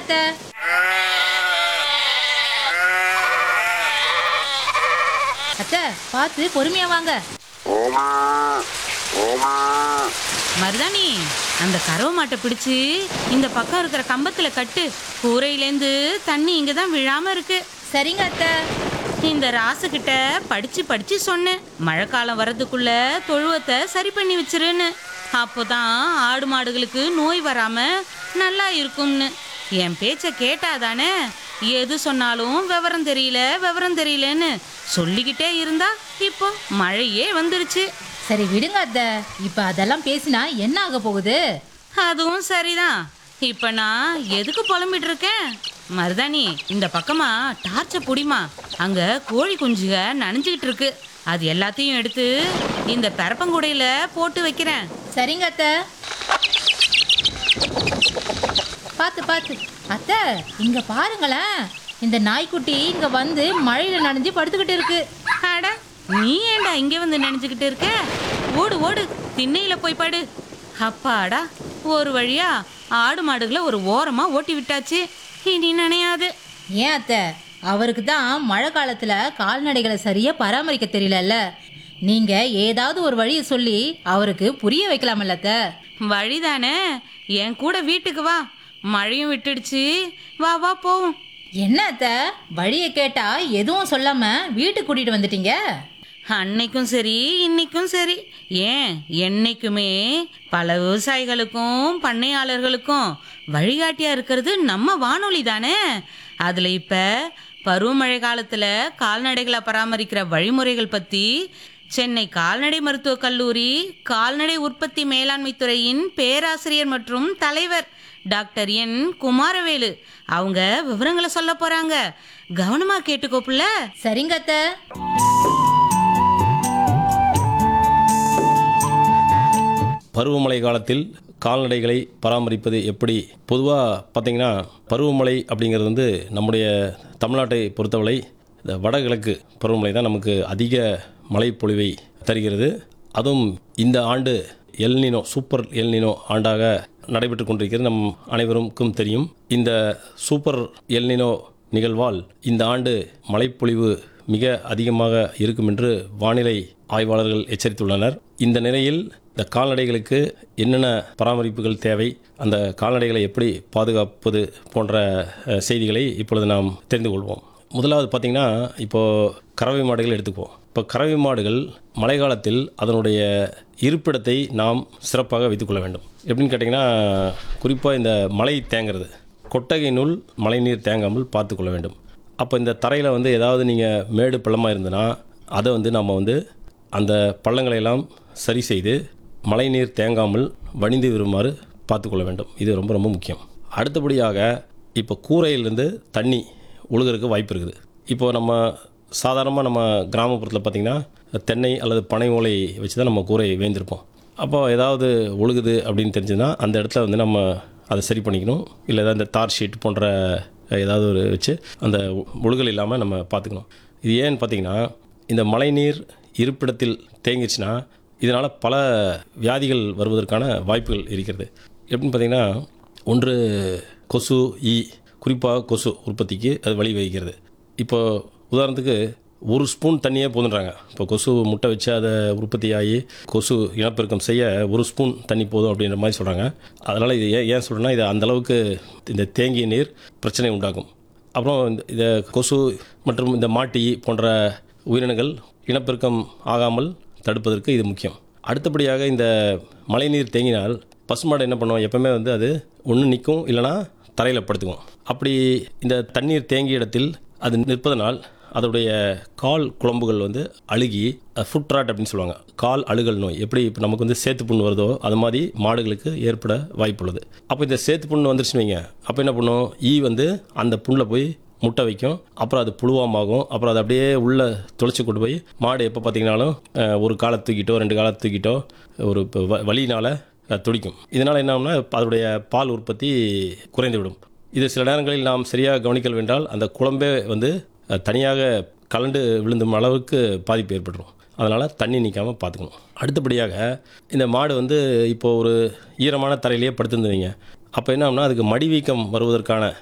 அத்தை அத்தை பார்த்து பொறுமையா வாங்க மருதாணி அந்த கறவை மாட்டை பிடிச்சு இந்த பக்கம் இருக்கிற கம்பத்துல கட்டு கூரையிலேருந்து தண்ணி இங்க தான் விழாம இருக்கு சரிங்க அத்தை இந்த ராசுகிட்ட படிச்சு படிச்சு சொன்னேன் மழைக்காலம் வர்றதுக்குள்ள தொழுவத்தை சரி பண்ணி வச்சிருன்னு அப்போதான் ஆடு மாடுகளுக்கு நோய் வராம நல்லா இருக்கும்னு என் பேச்ச கேட்டாதானே எது சொன்னாலும் விவரம் தெரியல விவரம் தெரியலன்னு சொல்லிக்கிட்டே இருந்தா இப்போ மழையே வந்துருச்சு சரி விடுங்க அத்தை இப்ப அதெல்லாம் பேசினா என்ன ஆக போகுது அதுவும் சரிதான் இப்ப நான் எதுக்கு புலம்பிட்டு இருக்கேன் மருதாணி இந்த பக்கமா டார்ச்ச புடிமா அங்க கோழி குஞ்சுக நனைஞ்சுக்கிட்டு இருக்கு அது எல்லாத்தையும் எடுத்து இந்த பரப்பங்குடையில போட்டு வைக்கிறேன் சரிங்க அத்தை பார்த்து பார்த்து அத்தை இங்க பாருங்களேன் இந்த நாய்க்குட்டி இங்க வந்து மழையில நனைஞ்சு படுத்துக்கிட்டு இருக்கு அட நீ ஏன்டா இங்க வந்து நினைச்சுக்கிட்டு இருக்க ஓடு ஓடு திண்ணையில போய் படு அப்பாடா ஒரு வழியா ஆடு மாடுகளை ஒரு ஓரமா ஓட்டி விட்டாச்சு இனி நினையாது ஏன் அத்தை அவருக்கு தான் மழை காலத்துல கால்நடைகளை சரியா பராமரிக்க தெரியலல்ல நீங்க ஏதாவது ஒரு வழியை சொல்லி அவருக்கு புரிய வைக்கலாமல்ல அத்தை வழிதானே என் கூட வீட்டுக்கு வா மழையும் விட்டுடுச்சு வா வா போவோம் என்ன அத்தை வழியை கேட்டா எதுவும் சொல்லாம வீட்டுக்கு கூட்டிட்டு வந்துட்டீங்க அன்னைக்கும் சரி இன்னைக்கும் சரி ஏன் என்னைக்குமே பல விவசாயிகளுக்கும் பண்ணையாளர்களுக்கும் வழிகாட்டியா இருக்கிறது நம்ம வானொலி தானே அதுல இப்ப பருவமழை காலத்துல கால்நடைகளை பராமரிக்கிற வழிமுறைகள் பத்தி சென்னை கால்நடை மருத்துவக் கல்லூரி கால்நடை உற்பத்தி மேலாண்மை துறையின் பேராசிரியர் மற்றும் தலைவர் டாக்டர் என் குமாரவேலு அவங்க விவரங்களை சொல்ல போறாங்க கவனமா கேட்டுக்கோ புள்ள சரிங்க அத்தை பருவமழை காலத்தில் கால்நடைகளை பராமரிப்பது எப்படி பொதுவாக பார்த்தீங்கன்னா பருவமழை அப்படிங்கிறது வந்து நம்முடைய தமிழ்நாட்டை பொறுத்தவரை இந்த வடகிழக்கு பருவமழை தான் நமக்கு அதிக மழைப்பொழிவை தருகிறது அதுவும் இந்த ஆண்டு எல்னினோ சூப்பர் எல்னினோ ஆண்டாக நடைபெற்று கொண்டிருக்கிறது நம் அனைவருக்கும் தெரியும் இந்த சூப்பர் எல்னினோ நிகழ்வால் இந்த ஆண்டு மழைப்பொழிவு மிக அதிகமாக இருக்கும் என்று வானிலை ஆய்வாளர்கள் எச்சரித்துள்ளனர் இந்த நிலையில் இந்த கால்நடைகளுக்கு என்னென்ன பராமரிப்புகள் தேவை அந்த கால்நடைகளை எப்படி பாதுகாப்பது போன்ற அஹ், செய்திகளை இப்பொழுது நாம் தெரிந்து கொள்வோம் முதலாவது பார்த்திங்கன்னா இப்போது கறவை மாடுகள் எடுத்துக்குவோம் இப்போ கறவை மாடுகள் மழை காலத்தில் அதனுடைய இருப்பிடத்தை நாம் சிறப்பாக வைத்துக்கொள்ள வேண்டும் எப்படின்னு கேட்டிங்கன்னா குறிப்பாக இந்த மழை தேங்கிறது கொட்டகையினுள் மழைநீர் தேங்காமல் பார்த்துக்கொள்ள வேண்டும் அப்போ இந்த தரையில் வந்து ஏதாவது நீங்கள் மேடு பள்ளமாக இருந்ததுன்னா அதை வந்து நம்ம வந்து அந்த பள்ளங்களை எல்லாம் சரி செய்து மழைநீர் தேங்காமல் வடிந்து வருமாறு பார்த்துக்கொள்ள வேண்டும் இது ரொம்ப ரொம்ப முக்கியம் அடுத்தபடியாக இப்போ கூரையிலிருந்து தண்ணி ஒழுகிறதுக்கு வாய்ப்பு இருக்குது இப்போ நம்ம சாதாரணமாக நம்ம கிராமப்புறத்தில் பார்த்திங்கன்னா தென்னை அல்லது பனை ஓலை வச்சு தான் நம்ம கூரை வேந்திருப்போம் அப்போ ஏதாவது ஒழுகுது அப்படின்னு தெரிஞ்சுதுன்னா அந்த இடத்துல வந்து நம்ம அதை சரி பண்ணிக்கணும் இல்லை ஏதாவது இந்த தார் ஷீட் போன்ற ஏதாவது ஒரு வச்சு அந்த ஒழுகல் இல்லாமல் நம்ம பார்த்துக்கணும் இது ஏன்னு பார்த்தீங்கன்னா இந்த மழைநீர் இருப்பிடத்தில் தேங்கிச்சுன்னா இதனால் பல வியாதிகள் வருவதற்கான வாய்ப்புகள் இருக்கிறது எப்படின்னு பார்த்தீங்கன்னா ஒன்று கொசு ஈ குறிப்பாக கொசு உற்பத்திக்கு அது வழிவகுக்கிறது இப்போ உதாரணத்துக்கு ஒரு ஸ்பூன் தண்ணியே போதுன்றாங்க இப்போ கொசு முட்டை வச்சு அதை உற்பத்தி ஆகி கொசு இனப்பெருக்கம் செய்ய ஒரு ஸ்பூன் தண்ணி போதும் அப்படின்ற மாதிரி சொல்கிறாங்க அதனால் இது ஏன் ஏன் சொல்கிறேன்னா இது அந்தளவுக்கு இந்த தேங்கிய நீர் பிரச்சனை உண்டாக்கும் அப்புறம் இந்த- இந்த கொசு மற்றும் இந்த மாட்டி போன்ற உயிரினங்கள் இனப்பெருக்கம் ஆகாமல் தடுப்பதற்கு இது முக்கியம் அடுத்தபடியாக இந்த மழைநீர் தேங்கினால் பசுமாடு என்ன பண்ணும் எப்பவுமே வந்து அது ஒன்று நிற்கும் இல்லைனா தரையில் படுத்துக்கும் அப்படி இந்த தண்ணீர் தேங்கிய இடத்தில் அது நிற்பதனால் அதோடைய கால் குழம்புகள் வந்து அழுகி ஃபுட் ராட் அப்படின்னு சொல்லுவாங்க கால் அழுகல் நோய் எப்படி இப்போ நமக்கு வந்து சேத்து புண்ணு வருதோ அது மாதிரி மாடுகளுக்கு ஏற்பட வாய்ப்புள்ளது அப்போ இந்த சேத்து புண்ணு வந்துருச்சுன்னு வைங்க அப்போ என்ன பண்ணும் ஈ வந்து அந்த புண்ணில் போய் முட்டை வைக்கும் அப்புறம் அது புழுவாமாகும் அப்புறம் அது அப்படியே உள்ளே தொலைச்சி கொண்டு போய் மாடு எப்போ பார்த்தீங்கன்னாலும் அஹ், ஒரு காலை தூக்கிட்டோ ரெண்டு காலை தூக்கிட்டோ ஒரு இப்போ வ வலியினால் துடிக்கும் இதனால் என்ன ஆகும்னா அதோடைய பால் உற்பத்தி குறைந்துவிடும் இது சில நேரங்களில் நாம் சரியாக கவனிக்கல் வென்றால் அந்த குழம்பே வந்து அஹ், தனியாக கலண்டு விழுந்தும் அளவுக்கு பாதிப்பு ஏற்பட்டுரும் அதனால் தண்ணி நிற்காமல் பார்த்துக்கணும் அடுத்தபடியாக இந்த மாடு வந்து இப்போ ஒரு ஈரமான தரையிலேயே படுத்துருந்தீங்க அப்போ என்ன ஆகும்னா அதுக்கு மடி வீக்கம் வருவதற்கான